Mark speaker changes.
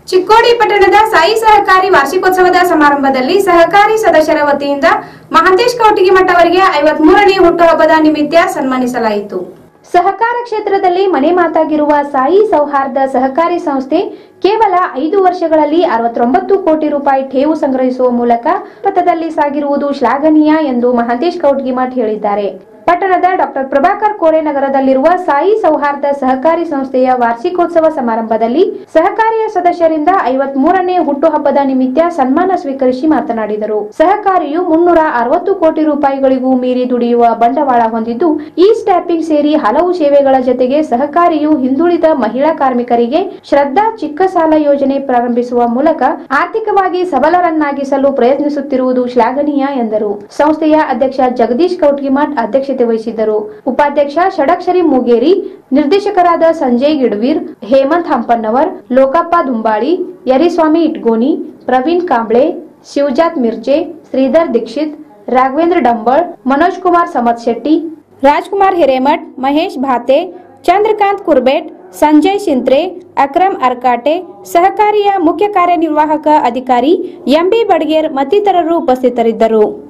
Speaker 1: ಚಿಕ್ಕೋಡಿ ಪಟ್ಟಣದ ಸಾಯಿ ಸಹಕಾರಿ ವಾರ್ಷಿಕೋತ್ಸವದ ಸಮಾರಂಭದಲ್ಲಿ ಸಹಕಾರಿ ಸದಸ್ಯರ ವತಿಯಿಂದ ಮಹಾಂತೇಶ್ ಕೌಟಿಗಿ ಮಠ ಅವರಿಗೆ ಐವತ್ಮೂರನೇ ಹುಟ್ಟುಹಬ್ಬದ ನಿಮಿತ್ತ ಸನ್ಮಾನಿಸಲಾಯಿತು
Speaker 2: ಸಹಕಾರ ಕ್ಷೇತ್ರದಲ್ಲಿ ಮನೆ ಮಾತಾಗಿರುವ ಸಾಯಿ ಸೌಹಾರ್ದ ಸಹಕಾರಿ ಸಂಸ್ಥೆ ಕೇವಲ ಐದು ವರ್ಷಗಳಲ್ಲಿ ಅರವತ್ತೊಂಬತ್ತು ಕೋಟಿ ರೂಪಾಯಿ ಠೇವು ಸಂಗ್ರಹಿಸುವ ಮೂಲಕ ಪಥದಲ್ಲಿ ಸಾಗಿರುವುದು ಶ್ಲಾಘನೀಯ ಎಂದು ಮಹಾಂತೇಶ್ ಕೌಟ್ಗಿಮಠ್ ಹೇಳಿದ್ದಾರೆ ಪಟ್ಟಣದ ಡಾಕ್ಟರ್ ಪ್ರಭಾಕರ್ ಕೋರೆ ನಗರದಲ್ಲಿರುವ ಸಾಯಿ ಸೌಹಾರ್ದ ಸಹಕಾರಿ ಸಂಸ್ಥೆಯ ವಾರ್ಷಿಕೋತ್ಸವ ಸಮಾರಂಭದಲ್ಲಿ ಸಹಕಾರಿಯ ಸದಸ್ಯರಿಂದ ಐವತ್ ಮೂರನೇ ಹುಟ್ಟುಹಬ್ಬದ ನಿಮಿತ್ತ ಸನ್ಮಾನ ಸ್ವೀಕರಿಸಿ ಮಾತನಾಡಿದರು ಸಹಕಾರಿಯು ಮುನ್ನೂರ ಅರವತ್ತು ಕೋಟಿ ರೂಪಾಯಿಗಳಿಗೂ ಮೀರಿ ದುಡಿಯುವ ಬಂಡವಾಳ ಹೊಂದಿದ್ದು ಈ ಸ್ಟ್ಯಾಪಿಂಗ್ ಸೇರಿ ಹಲವು ಸೇವೆಗಳ ಜೊತೆಗೆ ಸಹಕಾರಿಯು ಹಿಂದುಳಿದ ಮಹಿಳಾ ಕಾರ್ಮಿಕರಿಗೆ ಶ್ರದ್ಧಾ ಚಿಕ್ಕ ಸಾಲ ಯೋಜನೆ ಪ್ರಾರಂಭಿಸುವ ಮೂಲಕ ಆರ್ಥಿಕವಾಗಿ ಸಬಲರನ್ನಾಗಿಸಲು ಪ್ರಯತ್ನಿಸುತ್ತಿರುವುದು ಶ್ಲಾಘನೀಯ ಎಂದರು ಸಂಸ್ಥೆಯ ಅಧ್ಯಕ್ಷ ಜಗದೀಶ್ ಕೌಟ್ಗಿಮಠ್ ಅಧ್ಯಕ್ಷತೆ ವಹಿಸಿದ್ದರು ಉಪಾಧ್ಯಕ್ಷ ಷಡಕ್ಷರಿ ಮೂಗೇರಿ ನಿರ್ದೇಶಕರಾದ ಸಂಜಯ್ ಗಿಡ್ವೀರ್ ಹೇಮಂತ್ ಹಂಪನ್ನವರ್ ಲೋಕಪ್ಪ ದುಂಬಾಳಿ ಯರಿಸ್ವಾಮಿ ಇಟ್ಗೋನಿ ಪ್ರವೀಣ್ ಕಾಂಬ್ಳೆ ಶಿವಜಾತ್ ಮಿರ್ಚೆ ಶ್ರೀಧರ್ ದೀಕ್ಷಿತ್ ರಾಘವೇಂದ್ರ ಡಂಬಳ್ ಮನೋಜ್ ಕುಮಾರ್ ಸಮತ್ ಶೆಟ್ಟಿ ರಾಜ್ಕುಮಾರ್ ಹಿರೇಮಠ್ ಮಹೇಶ್ ಭಾತೆ ಚಂದ್ರಕಾಂತ್ ಕುರ್ಬೇಟ್ ಸಂಜಯ್ ಸಿಂತ್ರೆ ಅಕ್ರಮ್ ಅರ್ಕಾಟೆ ಸಹಕಾರಿಯ ಮುಖ್ಯ ಕಾರ್ಯನಿರ್ವಾಹಕ ಅಧಿಕಾರಿ ಎಂಬಿ ಬಡ್ಗೇರ್ ಮತ್ತಿತರರು ಉಪಸ್ಥಿತರಿದ್ದರು